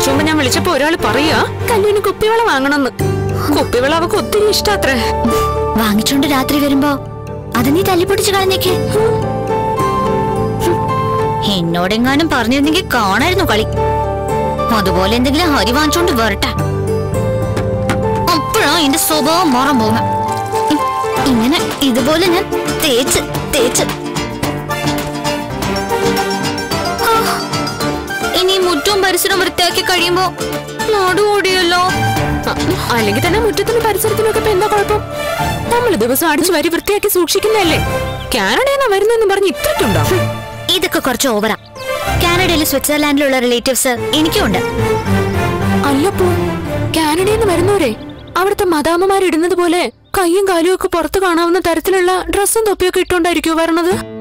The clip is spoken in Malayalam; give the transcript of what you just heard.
കുറച്ചു മുമ്പ് ഞാൻ വിളിച്ചപ്പോ ഒരാൾ പറയാ കല്ലുവിന് കുപ്പിവെള വാങ്ങണമെന്ന് കുപ്പിവെള അവക്ക് ഒത്തിരി ഇഷ്ടാത്രേ വാങ്ങിച്ചോണ്ട് രാത്രി വരുമ്പോ അത് നീ തല്ലിപ്പൊടിച്ച് കളഞ്ഞേക്ക് എന്നോടെങ്ങാനും പറഞ്ഞിരുന്നെങ്കിൽ കാണായിരുന്നു കളി അതുപോലെ എന്തെങ്കിലും ഹരി വാങ്ങിച്ചോണ്ട് വരട്ടെ അപ്പോഴാ എന്റെ സ്വഭാവം മാറാൻ പോകുന്ന ഇങ്ങനെ ഇതുപോലെ ഞാൻ തേച്ച് തേച്ച് ആ, ഇനി മുറ്റവും പരിസരവും വൃത്തിയാക്കി കഴിയുമ്പോ നാട് ഓടിയല്ലോ അ- അല്ലെങ്കിൽ തന്നെ മുറ്റത്തിനും പരിസരത്തിനും ഒക്കെ ഇപ്പൊ എന്താ കുഴപ്പം നമ്മൾ ദിവസം അടിച്ചു വരി വൃത്തിയാക്കി സൂക്ഷിക്കുന്നതല്ലേ കാനഡയെന്നാ വരുന്നെന്ന് പറഞ്ഞ് ഇത്രയ്ക്കുണ്ടോ ഇതൊക്കെ കുറച്ച് ഓവറാ കാനഡയിലും സ്വിറ്റ്സർലാൻഡിലുള്ള റിലേറ്റീവ്സ് എനിക്കും ഉണ്ട് അല്ലപ്പോ കാനഡയിൽ നിന്ന് വരുന്നവരെ അവിടുത്തെ മദാമ്മമാർ ഇടുന്നത് പോലെ കൈയും കാലും ഒക്കെ പുറത്ത് കാണാവുന്ന തരത്തിലുള്ള ഡ്രസ്സും തൊപ്പിയൊക്കെ ഇട്ടോണ്ടായിരിക്കോ വരണത്